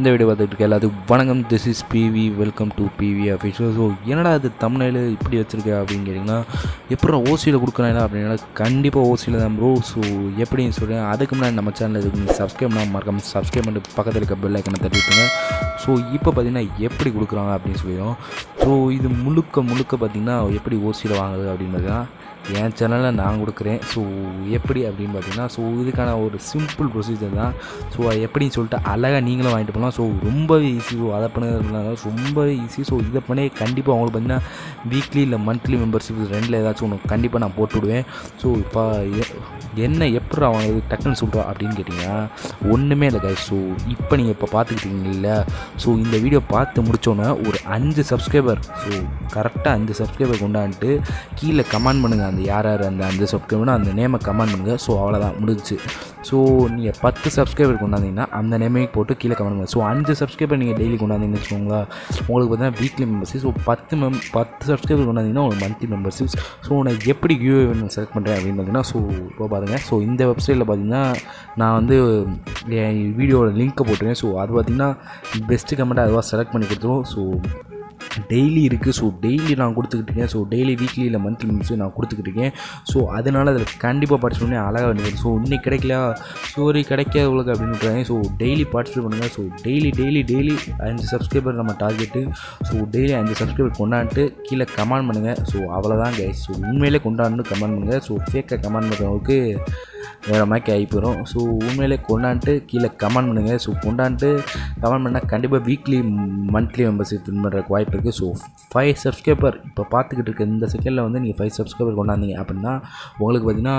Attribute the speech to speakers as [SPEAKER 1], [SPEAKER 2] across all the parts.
[SPEAKER 1] இந்த வீடியோ பார்த்துட்டு இருக்க எல்லாத்துக்கும் வணக்கம் this is PV welcome to PV official so என்னடா இது தமிழில் இப்படி வச்சிருக்க அப்படின்னு கேட்டிங்கன்னா எப்போ ஓசியில் கொடுக்குறேன் அப்படின்னா கண்டிப்பாக ஓசியில் தான் ப்ரோ ஸோ எப்படின்னு சொல்கிறேன் அதுக்கு முன்னாடி நம்ம சேனல் இதுக்கு நீங்கள் சப்ஸ்கிரைப் பண்ணால் மறக்காம சப்ஸ்கிரைப் பண்ணிட்டு பக்கத்தில் இருக்க பெல் ஐக்கனை தட்டிட்டுங்க ஸோ இப்போ பார்த்தீங்கன்னா எப்படி கொடுக்குறாங்க அப்படின்னு சொல்லிடும் ஸோ இது முழுக்க முழுக்க பார்த்தீங்கன்னா எப்படி ஓசியில் வாங்குது அப்படின்னு பார்த்தீங்கன்னா என் சேனலில் நான் கொடுக்குறேன் ஸோ எப்படி அப்படின்னு பார்த்தீங்கன்னா ஸோ இதுக்கான ஒரு சிம்பிள் ப்ரொசீஜர் தான் ஸோ அது எப்படின்னு சொல்லிட்டு அழகாக நீங்களும் வாங்கிட்டு போகலாம் ஸோ ரொம்பவே ஈஸி ஸோ அதை பண்ணுறதுனால ரொம்பவே ஈஸி ஸோ இதை பண்ணி கண்டிப்பாக அவங்களுக்கு பார்த்தீங்கன்னா வீக்லி இல்லை மந்த்லி மெம்பர்ஷிப் ரெண்டில் ஏதாச்சும் ஒன்று கண்டிப்பாக நான் போட்டு விடுவேன் ஸோ இப்போ எ- என்ன எப்படி அவங்க டக்குன்னு சொல்கிறோம் அப்படின்னு கேட்டிங்கன்னா ஒன்றுமே இல்லை guys ஸோ இப்போ நீங்கள் இப்போ பார்த்துக்கிட்டீங்கல்ல ஸோ இந்த வீடியோ பார்த்து முடிச்சோன்னே ஒரு அஞ்சு சப்ஸ்கிரைபர் ஸோ கரெக்டாக அஞ்சு சப்ஸ்கிரைபர் கொண்டாந்துட்டு கீழே கமெண்ட் பண்ணுங்கள் அந்த யார் யார் அந்த அஞ்சு சப்ஸ்கிரைபர்னு அந்த நேமை கமெண்ட் பண்ணுங்கள் ஸோ அவ்வளோதான் முடிஞ்சுச்சு ஸோ நீங்கள் பத்து சப்ஸ்கிரைபர் கொண்டாந்தீங்கன்னா அந்த நேமையை போட்டு கீழே கமெண்ட் பண்ணுங்கள் ஸோ அஞ்சு சப்ஸ்கிரைபர் நீங்கள் டெய்லி கொண்டாந்தீங்கன்னு வச்சுக்கோங்களேன் உங்களுக்கு பார்த்தீங்கன்னா வீக்லி மெம்பர்ஷிப் ஸோ பத்து மெம் பத்து சப்ஸ்கிரைபர் கொண்டாந்தீங்கன்னா உங்களுக்கு மந்த்லி மெம்பர்ஷிப் ஸோ நான் எப்படி கியூ நான் செலக்ட் பண்ணுறேன் அப்படின்னு பார்த்தீங்கன்னா ஸோ இப்போ பாருங்கள் ஸோ இந்த வெப்சைட்டில் பார்த்தீங்கன்னா நான் வந்து என் வீடியோட லிங்க்கை போட்டுருக்கேன் ஸோ அது பார்த்தீங்கன்னா பெஸ்ட்டு கமெண்ட் அதுவாக செலக்ட் பண்ணி கொடுத்துரும் ஸோ டெய்லி இருக்குது ஸோ டெய்லி நான் கொடுத்துக்கிட்டு இருக்கேன் ஸோ டெய்லி வீக்லி இல்லை மந்த்லி மந்த்ஸ் நான் கொடுத்துக்கிட்டு இருக்கேன் ஸோ அதனால் அதில் கண்டிப்பாக பார்ட்டிசிபேட் பண்ணி அழகாக வேண்டியது ஸோ இன்னைக்கு கிடைக்கல சோரி கிடைக்காதவங்களுக்கு அப்படின்னு விட்றாங்க ஸோ டெய்லி பார்ட்டிசிபேட் பண்ணுங்கள் ஸோ டெய்லி டெய்லி டெய்லி அஞ்சு சப்ஸ்கிரைபர் நம்ம டார்கெட்டு ஸோ டெய்லி அஞ்சு சப்ஸ்கிரைபர் கொண்டாந்துட்டு கீழே கமெண்ட் பண்ணுங்கள் ஸோ அவ்வளோதான் கைஸ் ஸோ உண்மையிலே கொண்டாந்து கமெண்ட் பண்ணுங்கள் ஸோ ஃபேக்காக கமெண்ட் பண்ணுறவங்களுக்கு வேறு மாதிரி ஆகி போயிடும் ஸோ உண்மையிலே கொண்டாந்துட்டு கீழே கமெண்ட் பண்ணுங்கள் ஸோ கொண்டாந்துட்டு கமெண்ட் பண்ணால் கண்டிப்பாக வீக்லி மந்த்லி மெம்பர்ஷிப் வின் பண்ணுறதுக்கு வாய்ப்பு இருக்குது ஸோ ஃபைவ் சப்ஸ்கிரைபர் இப்போ பார்த்துக்கிட்டு இருக்க இந்த செகண்டில் வந்து நீங்கள் ஃபைவ் சப்ஸ்கிரைபர் கொண்டாந்தீங்க அப்படின்னா உங்களுக்கு பார்த்தீங்கன்னா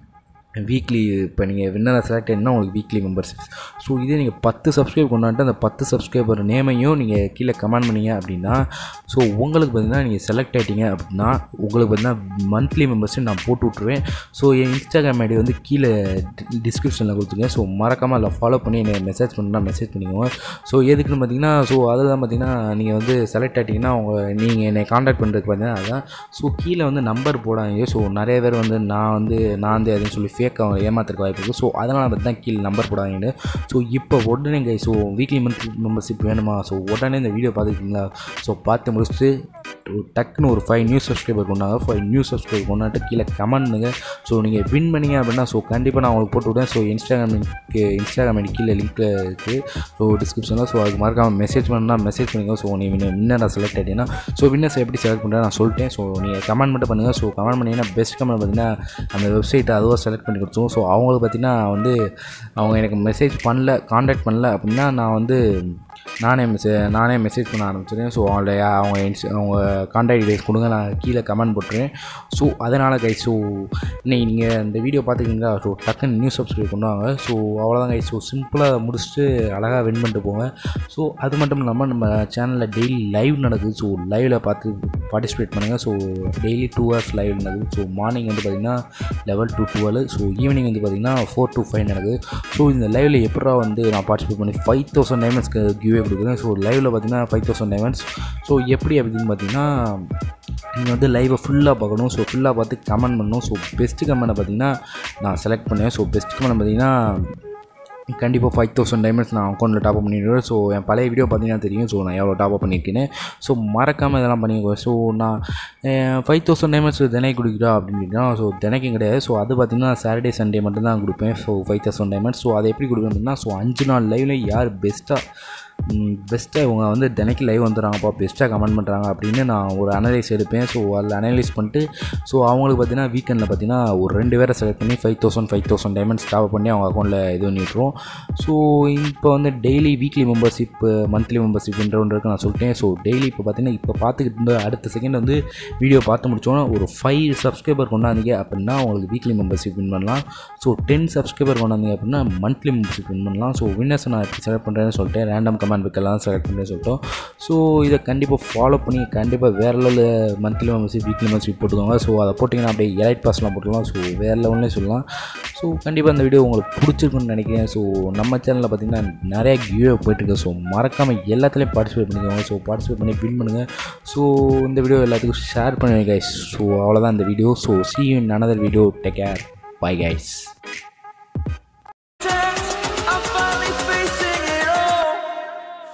[SPEAKER 1] வீக்லி இப்போ நீங்கள் வின்னரை செலக்ட் ஆகினா உங்களுக்கு வீக்லி மெம்பர்ஷிப் ஸோ இதே நீங்கள் பத்து சப்ஸ்கிரைப் கொண்டாட்டு அந்த பத்து சப்ஸ்கிரைபர் நேமையும் நீங்கள் கீழே கமெண்ட் பண்ணீங்க அப்படின்னா ஸோ உங்களுக்கு பார்த்தீங்கன்னா நீங்கள் செலக்ட் ஆகிட்டீங்க அப்படின்னா உங்களுக்கு பார்த்தீங்கன்னா மந்த்லி மெம்பர்ஷிப் நான் போட்டு விட்ருவேன் ஸோ என் இன்ஸ்டாகிராம் ஐடி வந்து கீழே டிஸ்கிரிப்ஷனில் கொடுத்துருக்கேன் ஸோ மறக்காமல் அதில் ஃபாலோ பண்ணி என்னை மெசேஜ் பண்ணா மெசேஜ் பண்ணிக்கோங்க ஸோ எதுக்குன்னு பார்த்தீங்கன்னா ஸோ அதில் தான் பார்த்தீங்கன்னா நீங்கள் வந்து செலக்ட் ஆகிட்டிங்கன்னா அவங்க நீங்கள் என்னை காண்டாக்ட் பண்ணுறதுக்கு பார்த்தீங்கன்னா அதுதான் ஸோ கீழே வந்து நம்பர் போடாதீங்க ஸோ நிறைய பேர் வந்து நான் வந்து நான் வந்து அதுன்னு சொல்லி ஃபேக் அவங்க ஏமாத்துறதுக்கு வாய்ப்பு இருக்குது ஸோ அதனால் பற்றி தான் கீழே நம்பர் போடாதீங்க ஸோ இப்போ உடனே கை ஸோ வீக்லி மந்த்லி மெம்பர்ஷிப் வேணுமா ஸோ உடனே இந்த வீடியோ பார்த்துக்கிட்டீங்களா ஸோ பார்த்து முடிச்சுட்டு ஒரு டக்குன்னு ஒரு ஃபைவ் நியூ சப்ஸ்கிரைபர் கொண்டாங்க ஃபைவ் நியூ சப்ஸ்கிரைபர் கொண்டாட்டு கீழே கமெண்ட் பண்ணுங்க ஸோ நீங்கள் வின் பண்ணீங்க அப்படின்னா ஸோ கண்டிப்பாக நான் உங்களுக்கு போட்டு விடுவேன் ஸோ இன்ஸ்டாகிராம் லிங்க்கு இன்ஸ்டாகிராம் ஐடி கீழே லிங்க்கில் இருக்குது ஸோ டிஸ்கிரிப்ஷனில் ஸோ அதுக்கு மறக்காமல் மெசேஜ் பண்ணால் மெசேஜ் பண்ணுங்க ஸோ நீ வின்னர் செலக்ட் ஆகிட்டீங்கன்னா ஸோ வின்னர்ஸ் எப்படி செலக்ட் பண்ணுறேன் நான் சொல்லிட்டேன் ஸோ நீங்கள் கமெண்ட் மட்டும் பண்ணுங்கள் ஸோ கமெண்ட் பண்ணிங்கன்னா பெஸ்ட் கமெண்ட் பார்த்தீங்கன்னா அந்த வெப்சைட்டை அதுவாக செலக்ட் பண்ணி கொடுத்துருவோம் ஸோ அவங்களுக்கு பார்த்தீங்கன்னா வந்து அவங்க எனக்கு மெசேஜ் பண்ணல காண்டாக்ட் பண்ணல அப்படின்னா நான் வந்து நானே மெசே நானே மெசேஜ் பண்ண ஆரம்பிச்சிடுறேன் ஸோ அவங்கள அவங்க இன்ஸ் அவங்க காண்டாக்ட் டீடைல்ஸ் கொடுங்க நான் கீழே கமெண்ட் போட்டுருவேன் ஸோ அதனால் கை ஸோ இன்னைக்கு நீங்கள் இந்த வீடியோ பார்த்துக்கிங்களா ஸோ டக்குன்னு நியூஸ் சப்ஸ்கிரைப் பண்ணுவாங்க ஸோ அவ்வளோதான் கை ஸோ சிம்பிளாக முடிச்சுட்டு அழகாக வின் பண்ணிட்டு போங்க ஸோ அது மட்டும் இல்லாமல் நம்ம சேனலில் டெய்லி லைவ் நடக்குது ஸோ லைவில் பார்த்து பார்ட்டிசிபேட் பண்ணுங்கள் so daily two hours live நடக்குது ஸோ மார்னிங் வந்து பார்த்திங்கன்னா eleven to twelve so evening வந்து பார்த்திங்கன்னா ஃபோர் டு ஃபைவ் நடக்குது ஸோ இந்த லைவில் எப்படா வந்து நான் பார்ட்டிசிபேட் பண்ணி ஃபைவ் தௌசண்ட் டைமண்ட்ஸ்க்கு கிவ்வே கொடுக்குறேன் ஸோ லைவில் பார்த்தீங்கன்னா ஃபைவ் தௌசண்ட் டைமண்ட்ஸ் ஸோ எப்படி அப்படின்னு பார்த்தீங்கன்னா நீங்கள் வந்து லைவை ஃபுல்லாக பார்க்கணும் ஸோ ஃபுல்லாக பார்த்து கமெண்ட் பண்ணணும் ஸோ பெஸ்ட்டு கமெண்ட்டை பார்த்தீங்கன்னா நான் செலக்ட் பண்ணுவேன் ஸோ பெஸ்ட் கமெண்ட் பார்த்தீங்கன்னா கண்டிப்பாக ஃபைவ் தௌசண்ட் டைமண்ட்ஸ் நான் அக்கௌண்ட்டில் டாப் அப் பண்ணிடுவேன் ஸோ என் பழைய வீடியோ பார்த்தீங்கன்னா தெரியும் ஸோ நான் எவ்வளோ டாப் அப் பண்ணியிருக்கேன்னு ஸோ மறக்காமல் இதெல்லாம் பண்ணிக்கோ ஸோ நான் ஃபைவ் தௌசண்ட் டைமண்ட்ஸ் தினைக்கு கொடுக்குறா அப்படின்னு ஸோ தினைக்கும் கிடையாது ஸோ அது பார்த்தீங்கன்னா சாட்டர்டே சண்டே மட்டும் தான் கொடுப்பேன் so five thousand diamonds so அதை எப்படி கொடுப்பேன் அப்படின்னா ஸோ அஞ்சு நாள் லைவில் யார் பெஸ்ட்டாக பெஸ்ட்டாக இவங்க வந்து தினைக்கு லைவ் வந்துடுறாங்கப்பா பெஸ்ட்டாக கமெண்ட் பண்ணுறாங்க அப்படின்னு நான் ஒரு அனலைஸ் எடுப்பேன் ஸோ அதில் அனலைஸ் பண்ணிட்டு ஸோ அவங்களுக்கு பார்த்தீங்கன்னா வீக்கெண்டில் பார்த்தீங்கன்னா ஒரு ரெண்டு பேரை செலக்ட் பண்ணி five thousand five thousand diamonds top பண்ணி அவங்க அக்கௌண்ட்டில் இது பண்ணி விட்ருவோம் ஸோ இப்போ வந்து டெய்லி வீக்லி மெம்பர்ஷிப் மந்த்லி மெம்பர்ஷிப்ன்ற ஒன்று இருக்கு நான் சொல்லிட்டேன் ஸோ டெய்லி இப்போ பார்த்தீங்கன்னா இப்போ பார்த்துக்கிட்டு இருந்த அடுத்த செகண்ட் வந்து வீடியோ பார்த்து முடிச்சோன்னா ஒரு ஃபைவ் சப்ஸ்கிரைபர் கொண்டாந்தீங்க அப்படின்னா உங்களுக்கு வீக்லி மெம்பர்ஷிப் வின் பண்ணலாம் ஸோ டென் சப்ஸ்கிரைபர் கொண்டாந்தீங்க அப்படின்னா மந்த்லி மெம்பர்ஷிப் வின் பண்ணலாம் ஸோ வின்னர்ஸ் நான் எப்படி செலக்ட் பண்ணுறேன்னு சொல்லிட்டேன் ரேண்டம் கமெண்ட் வைக்கலாம் செலக்ட் பண்ணுறேன்னு சொல்லிட்டோம் ஸோ இதை கண்டிப்பாக ஃபாலோ பண்ணி கண்டிப்பாக வேறு லெவலில் மந்த்லி மெம்பர்ஷிப் வீக்லி மெம்பர்ஷிப் போட்டுக்கோங்க ஸோ அதை போட்டிங்கன்னா அப்படியே எலைட் பாஸ்லாம் போட்டுக்கலாம் ஸோ வேறு லெவல்லே சொல்லலாம் ஸோ கண்டிப்பாக இந்த வீடியோ உங்களுக்கு பிடிச்சிருக்குன்னு நினைக்கிறேன் ஸோ நம்ம சேனலில் பார்த்தீங்கன்னா நிறைய கியூவே போயிட்டுருக்கு ஸோ மறக்காமல் எல்லாத்துலேயும் பார்ட்டிசிபேட் பண்ணிக்கோங்க ஸோ பார்ட்டிசிபேட் பண்ணி வின் பண்ணுங்கள் ஸோ இந்த வீடியோ எல்லாத்துக்கும் ஷேர் பண்ணுங்க கைஸ் ஸோ அவ்வளோதான் இந்த video so see in another video take care bye guys
[SPEAKER 2] I'm finally facing it all.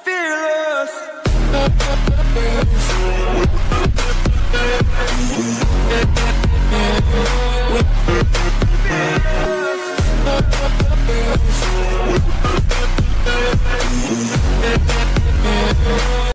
[SPEAKER 2] We'll